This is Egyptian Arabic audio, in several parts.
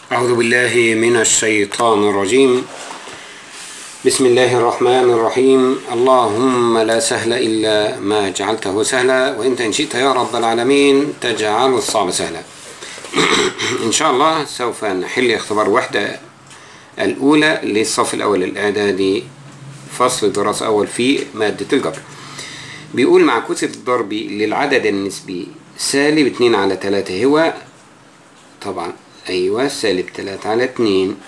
أعوذ بالله من الشيطان الرجيم بسم الله الرحمن الرحيم اللهم لا سهل إلا ما جعلته سهلا وإنت إن شئت يا رب العالمين تجعل الصعب سهلا إن شاء الله سوف نحل اختبار وحدة الأولى للصف الأول الإعدادي فصل دراسة أول في مادة الجبر بيقول معكوس الضرب للعدد النسبي سالب اتنين على تلاتة هو طبعا أيوة سالب تلاتة على اتنين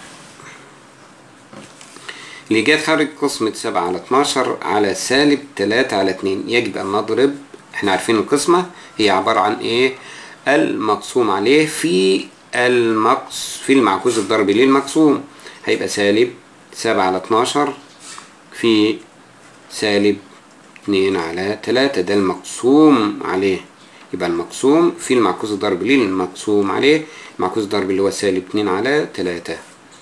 اللي جات خارج قسمة سبعة على اتناشر على سالب تلاتة على اتنين يجب أن نضرب احنا عارفين القسمة هي عبارة عن ايه المقسوم عليه في المقص في المعكوس الضربي للمقسوم هيبقى سالب سبعة على اتناشر في سالب اتنين على تلاتة ده المقسوم عليه يبقى المقسوم في المعكوس الضربي للمقسوم عليه المعكوس الضربي اللي هو سالب اتنين على تلاتة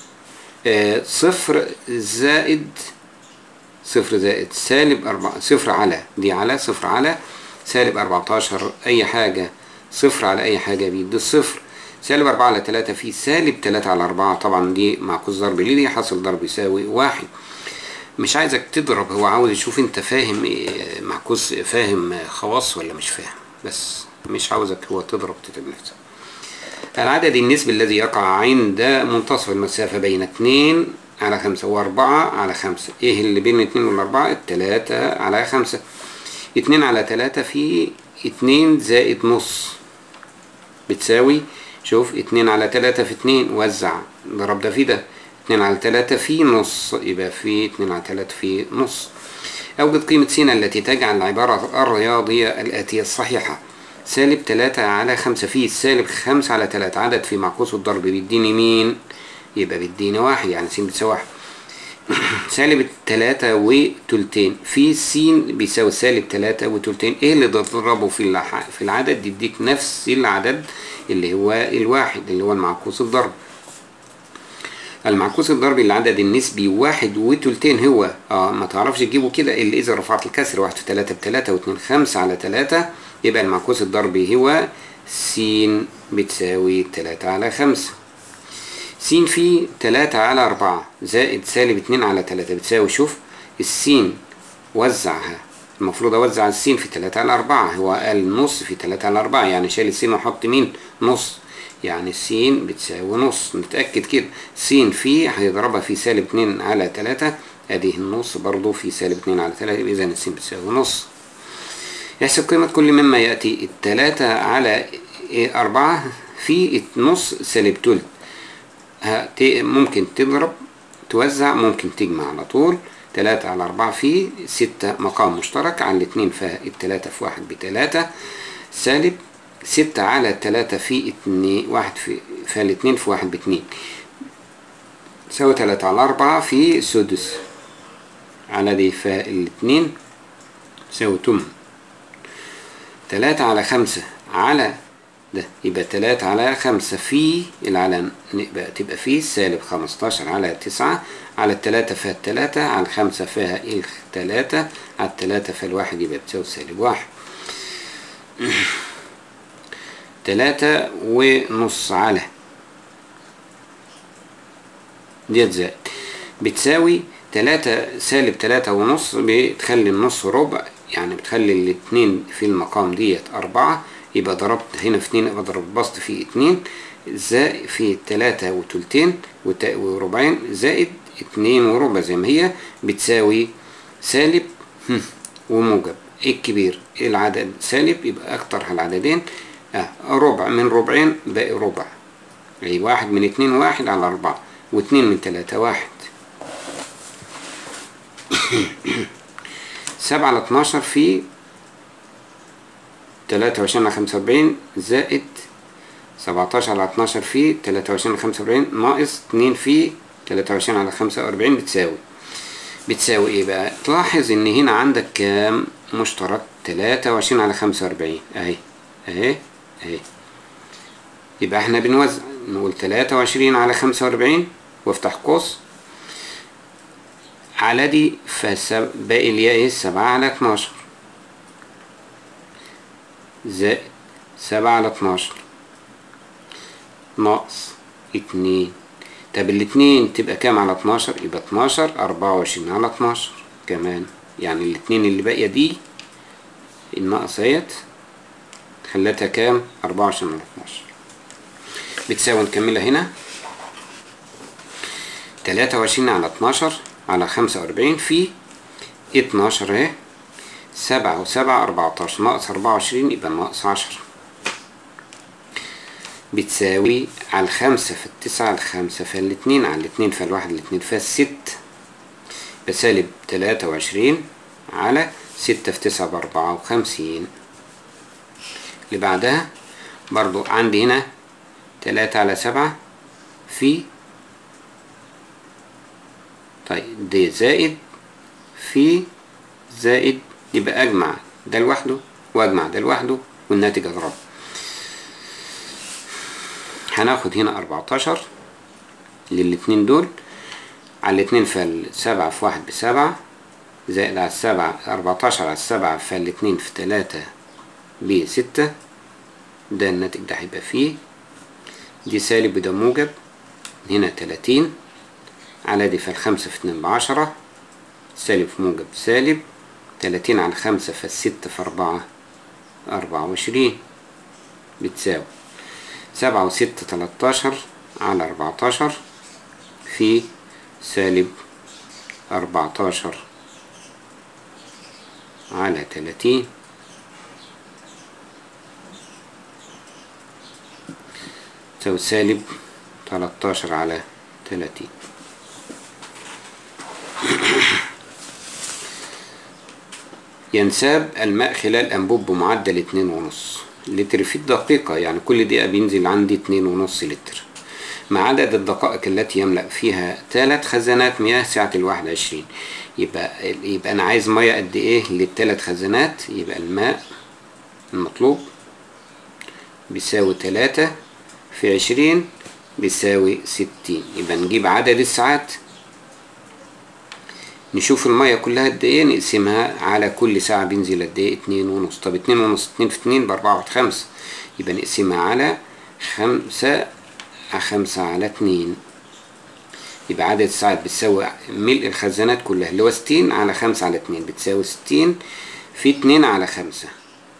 آه صفر زائد صفر زائد سالب أربعة صفر على دي على صفر على سالب أربعتاشر أي حاجة صفر على أي حاجة بيدي الصفر سالب أربعة على تلاتة في سالب تلاتة على أربعة طبعا دي معكوس ضرب ليه حاصل ضرب يساوي واحد مش عايزك تضرب هو عاوز يشوف انت فاهم ايه معكوس فاهم خواص ولا مش فاهم بس مش عاوزك هو تضرب تتعب نفسك العدد النسبي الذي يقع عند منتصف المسافة بين اتنين على خمسة وأربعة على خمسة ايه اللي بين اتنين والأربعة التلاتة على خمسة اتنين على تلاتة في اتنين زائد نص بتساوي شوف اتنين على تلاتة في اتنين وزع ضرب ده في ده اتنين على تلاتة في نص يبقى في اتنين على تلاتة في نص أوجد قيمة س التي تجعل العبارة الرياضية الآتية الصحيحة سالب تلاتة على خمسة في سالب خمسة على تلاتة عدد في معكوس الضرب بيديني مين؟ يبقى بيديني واحد يعني س بتساوي واحد سالب تلاتة وتلتين في س بيساوي سالب تلاتة وتلتين ايه اللي تضربه في في العدد يديك نفس العدد اللي هو الواحد اللي هو المعكوس الضرب المعكوس الضربي للعدد النسبي واحد وتلتين هو اه ما تعرفش تجيبه كده الا اذا رفعت الكسر واحد في تلاتة بتلاتة واتنين خمسة على تلاتة يبقى المعكوس الضربي هو س بتساوي تلاتة على خمسة س في تلاتة على أربعة زائد سالب اتنين على تلاتة بتساوي شوف السين وزعها المفروض أوزع السين في تلاتة على أربعة هو قال نص في تلاتة على أربعة يعني شايل السين وأحط مين نص يعني س بتساوي نص نتأكد كده س في هيضربها في سالب اتنين على تلاتة ادي النص برضو في سالب اتنين على تلاتة اذا الس بتساوي نص يحسب قيمة كل مما يأتي التلاتة على أربعة في نص سالب تلت ممكن تضرب توزع ممكن تجمع على طول تلاتة على أربعة في ستة مقام مشترك على الاتنين فالتلاتة في واحد بتلاتة سالب ستة على تلاتة في اتنين واحد في فالاتنين في واحد باتنين تساوي تلاتة على أربعة في سدس على دي فالاتنين تساوي تمن تلاتة على خمسة على ده يبقى تلاتة على خمسة في العلن يبقى تبقى فيه سالب خمستاشر على تسعة على التلاتة فيها التلاتة على الخمسة فيها التلاتة على التلاتة فيها الواحد يبقى بتساوي سالب واحد تلاتة ونص على ديت زائد بتساوي تلاتة سالب تلاتة ونص بتخلي النص ربع يعني بتخلي الاتنين في المقام ديت أربعة يبقى ضربت هنا في اتنين بضرب بسط في اتنين زائد في تلاتة وتلتين وربعين زائد اتنين وربع زي ما هي بتساوي سالب وموجب ايه الكبير ايه العدد سالب يبقى اكتر العددين آه ربع من ربعين باقي ربع يعني واحد من اتنين واحد على أربعة واتنين من تلاتة واحد سبعة على اتناشر في تلاتة وعشرين على خمسة وأربعين زائد سبعتاشر على اتناشر في تلاتة وعشرين على خمسة وأربعين ناقص اتنين في تلاتة وعشرين على خمسة وأربعين بتساوي بتساوي ايه بقى تلاحظ ان هنا عندك كام مشترك تلاتة وعشرين على خمسة وأربعين اهي اهي اهي يبقى احنا بنوزع نقول تلاتة وعشرين على خمسة وأربعين وافتح قوس على دي فباقي الياء ايه سبعة على اتناشر زائد سبعة على اتناشر ناقص اتنين طب الاتنين تبقى كام على اتناشر يبقى اتناشر اربعة وعشرين على اتناشر كمان يعني الاتنين اللي باقية دي الناقص اهيت خلتها كام اربعة وعشرين على اتناشر بتساوي نكملها هنا تلاتة وعشرين على اتناشر على خمسة وأربعين في اتناشر اهي سبعة وسبعة أربعتاشر ناقص أربعة وعشرين يبقى ناقص عشرة بتساوي على الخمسة في التسعة على الخمسة فالاتنين على الاتنين فالواحد الاتنين فالست بسالب تلاتة وعشرين على ستة في تسعة بأربعة وخمسين اللي بعدها برضو عندي هنا تلاتة على سبعة في طيب دي زائد في زائد يبقى أجمع ده لوحده وأجمع ده لوحده والناتج أضربه هناخد هنا أربعتاشر للاتنين دول على الاتنين فالسبعة في واحد بسبعة زائد على السبعة أربعتاشر على السبعة فالاتنين في تلاتة بستة ده الناتج ده هيبقى فيه دي سالب وده موجب هنا تلاتين على دي فالخمسة في اتنين بعشرة سالب في موجب سالب تلاتين على خمسة فالستة في أربعة أربعة وعشرين بتساوي سبعة وستة تلاتاشر على أربعتاشر في سالب أربعتاشر على تلاتين تساوي سالب تلاتاشر على تلاتين ينساب الماء خلال أنبوب بمعدل اتنين ونص لتر في الدقيقة يعني كل دقيقة بينزل عندي اتنين ونص لتر مع عدد الدقائق التي يملأ فيها تلات خزانات مياه سعة الواحد عشرين يبقى يبقى أنا عايز مية قد إيه للتلات خزانات يبقى الماء المطلوب بيساوي تلاتة في عشرين بيساوي ستين يبقى نجيب عدد الساعات نشوف المية كلها قد ايه نقسمها على كل ساعة بينزل قد ايه اتنين ونص طب اتنين ونص اتنين في اتنين بأربعة واحد خمسة يبقى نقسمها على خمسة على خمسة على اتنين يبقى عدد الساعات بتساوي ملء الخزانات كلها اللي هو ستين على خمسة على اتنين بتساوي ستين في اتنين على خمسة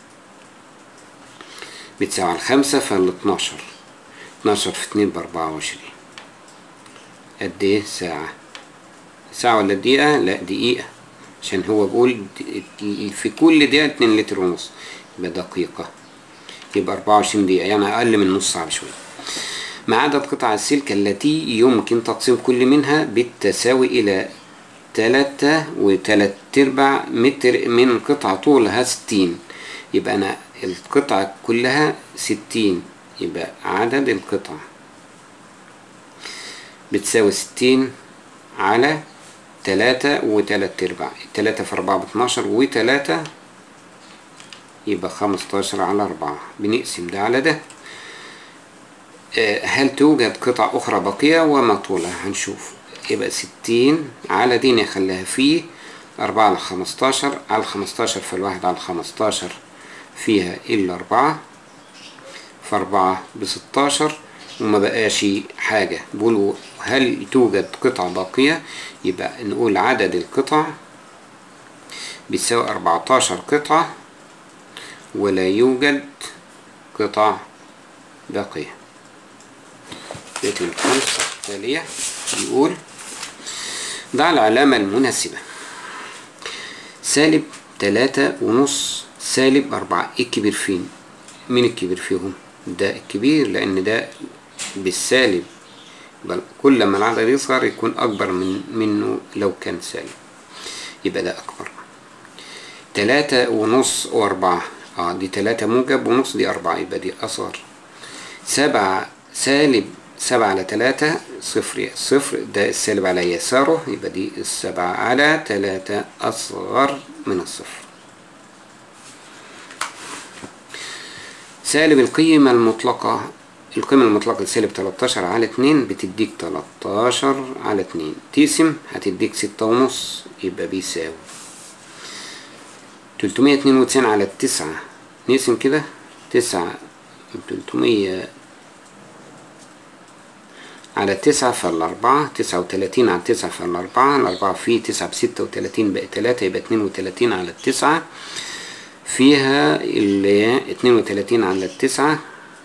بتساوي على الخمسة فالاتناشر اتناشر في اتنين بأربعة وعشرين قد ايه ساعة ساعة ولا دقيقة لا دقيقة عشان هو بيقول في كل دقيقة اتنين لتر ونص يبقى دقيقة يبقى أربعة وعشرين دقيقة يعني أقل من نص ساعة بشوية مع عدد قطع السلك التي يمكن تقسيم كل منها بالتساوي إلى تلاتة وتلات أرباع متر من قطعة طولها ستين يبقى أنا القطعة كلها ستين يبقى عدد القطع بتساوي ستين على تلاتة وتلات أرباع تلاتة في أربعة باتناشر وتلاتة يبقى خمستاشر على أربعة بنقسم ده على ده هل توجد قطع أخرى باقية وما طولها هنشوف يبقى ستين على دي نخليها فيه أربعة على خمستاشر على خمستاشر فالواحد على خمستاشر فيها إلا أربعة فأربعة بستاشر وما بقاش حاجة بيقولوا هل توجد قطع باقية يبقى نقول عدد القطع بيساوي أربعتاشر قطعة ولا يوجد قطع باقية بيت الخمسة التالية يقول ضع العلامة المناسبة سالب تلاتة ونص سالب أربعة إيه الكبير فين؟ مين الكبير فيهم؟ ده الكبير لأن ده بالسالب بل كل ما العدد يصغر يكون أكبر من منه لو كان سالب يبقى ده أكبر تلاتة ونص وأربعة اه دي تلاتة موجب ونص دي أربعة يبقى دي أصغر سبعة سالب سبعة على تلاتة صفر صفر ده السالب على يساره يبقى دي السبعة على تلاتة أصغر من الصفر سالب القيمة المطلقة القيمة المطلقة لسالب 13 على 2 بتديك 13 على 2 تقسم هتديك ستة ونص يبقى بيساوي 392 على التسعة نقسم كده تسعة من 300 على تسعة فالأربعة تسعة وتلاتين على تسعة فالأربعة الأربعة فيه تسعة بستة وتلاتين بقى تلاتة يبقى اتنين وتلاتين على التسعة فيها اللي اتنين وتلاتين على التسعة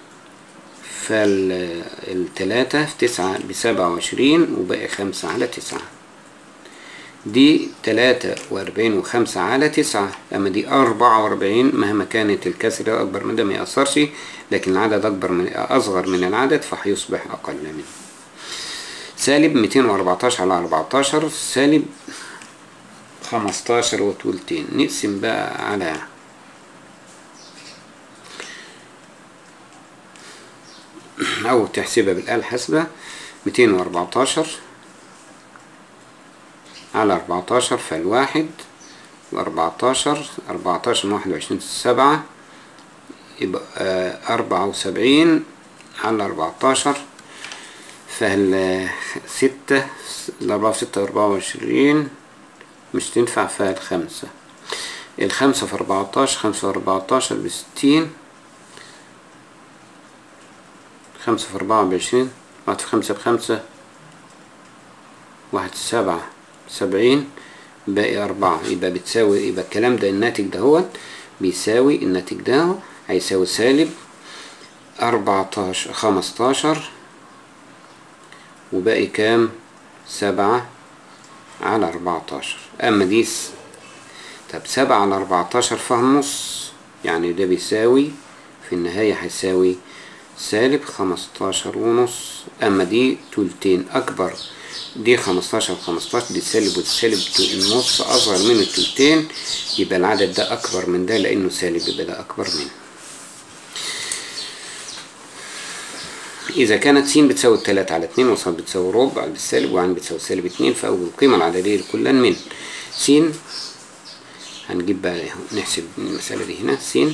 فالتلاتة في تسعة بسبعة وعشرين وباقي خمسة على تسعة دي تلاتة وأربعين وخمسة على تسعة أما دي أربعة وأربعين مهما كانت الكسرة أكبر من ده ما يأثرش لكن العدد أكبر من أصغر من العدد فهيصبح أقل منه سالب ميتين وأربعتاشر على أربعتاشر سالب خمستاشر وتلتين نقسم بقى على أو تحسبها بالآلة الحاسبة ميتين وأربعتاشر على أربعتاشر فالواحد وأربعتاشر أربعتاشر من واحد وعشرين سبعة يبقى أربعة وسبعين على أربعتاشر فالستة الأربعة في ستة أربعة وعشرين مش تنفع فالخمسة الخمسة في أربعتاشر خمسة في أربعتاشر بستين خمسة في أربعة بعشرين واحد في خمسة بخمسة واحد سبعة سبعين باقي أربعة يبقى بتساوي يبقى الكلام ده الناتج دهوت بيساوي الناتج ده هيساوي سالب أربعتاشر خمستاشر وباقي كام سبعة على أربعتاشر أما دي س... طب سبعة على أربعتاشر فهم نص يعني ده بيساوي في النهاية هيساوي سالب خمستاشر ونص أما دي تلتين أكبر دي خمستاشر خمستاشر دي سالب وسالب النص أصغر من التلتين يبقى العدد ده أكبر من ده لأنه سالب يبقى ده أكبر منه إذا كانت س بتساوي التلاتة على اتنين وص بتساوي ربع بالسالب وعن بتساوي سالب اتنين فأول القيمة العددية لكل من س هنجيب بقى نحسب المسألة دي هنا س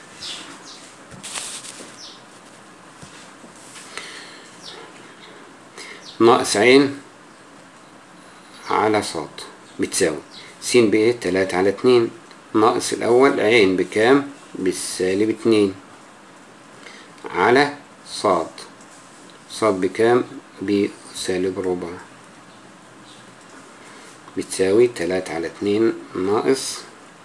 ناقص عين على صاد بتساوي س بإيه تلاتة على اتنين ناقص الأول عين بكام بالسالب اتنين على صاد صاد بكام بسالب ربع بتساوي تلاتة على اتنين ناقص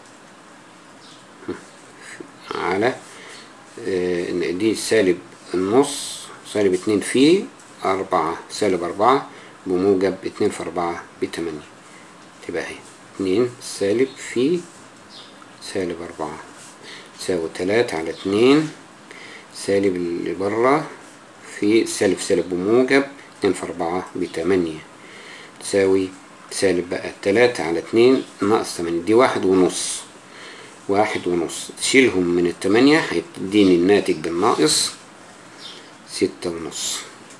على اه دي سالب النص سالب اتنين فيه أربعة سالب أربعة بموجب اتنين في أربعة بتمانية تبقى اهي اتنين سالب في سالب أربعة تساوي تلاتة على اتنين سالب اللي برا في سالب سالب بموجب اتنين في أربعة بتمانية تساوي سالب بقى تلاتة على اتنين ناقص تمانية دي واحد ونص واحد ونص تشيلهم من التمانية هيديني الناتج بالناقص ستة ونص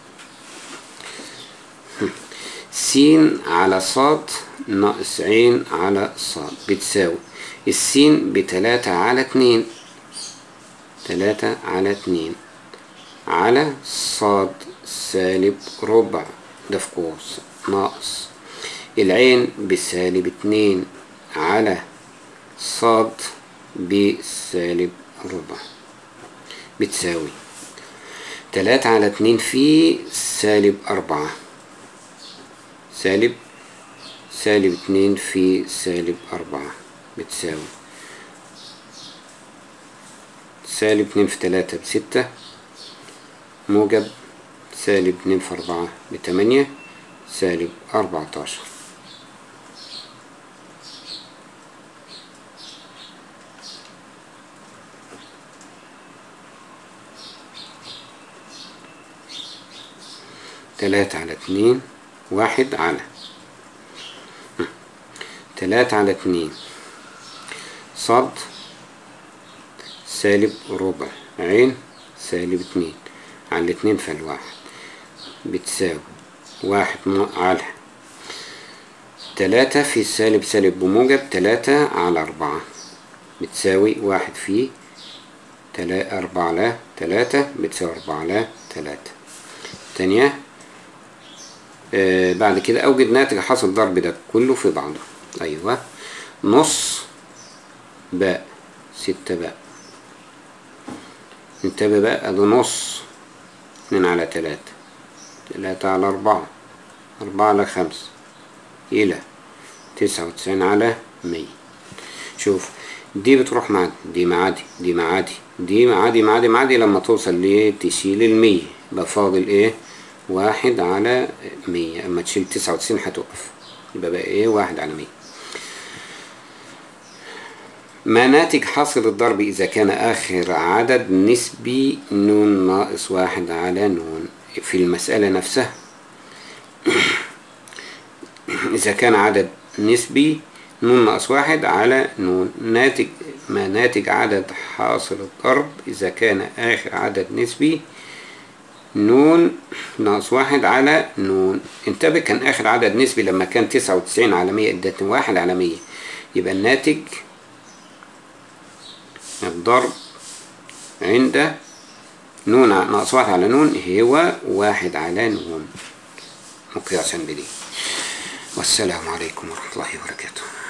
س على صاد ناقص عين على صاد بتساوي السين بتلاتة على اتنين تلاتة على اتنين على صاد سالب ربع ده في قوس ناقص العين بسالب اتنين على صاد بسالب ربع بتساوي تلاتة على اتنين في سالب أربعة سالب سالب اتنين في سالب أربعة بتساوي سالب اتنين في تلاتة بستة موجب سالب اتنين في أربعة بتمانية سالب أربعتاشر تلاتة على اتنين واحد على تلاتة على اتنين صد سالب ربع عين سالب اتنين على الاتنين فالواحد بتساوي واحد على تلاتة في سالب سالب بموجب تلاتة على أربعة بتساوي واحد في تلا أربعة على تلاتة بتساوي أربعة على تلاتة تانية آه بعد كده أوجد ناتج حاصل الضرب ده كله في بعضه أيوة نص باء ستة باء انتبه بقى ده نص اتنين على تلاتة تلاتة على أربعة أربعة على خمسة إلى تسعة وتسعين على مية شوف دي بتروح مع دي مع دي دي مع دي دي مع دي مع دي مع دي لما توصل ليه تشيل المية يبقى فاضل ايه واحد على مية اما تشيل تسعة وتسعين هتوقف يبقى بقى ايه واحد على مية ما ناتج حاصل الضرب إذا كان آخر عدد نسبي نون ناقص واحد على نون في المسألة نفسها إذا كان عدد نسبي نون ناقص واحد على نون ناتج ما ناتج عدد حاصل الضرب إذا كان آخر عدد نسبي نون ناقص واحد على نون انتبه كان آخر عدد نسبي لما كان تسعة وتسعين على مية ادتني واحد على مية يبقى الناتج الضرب عند نون ناقص واحد على نون هو واحد على نون مقياسا بدي والسلام عليكم ورحمة الله وبركاته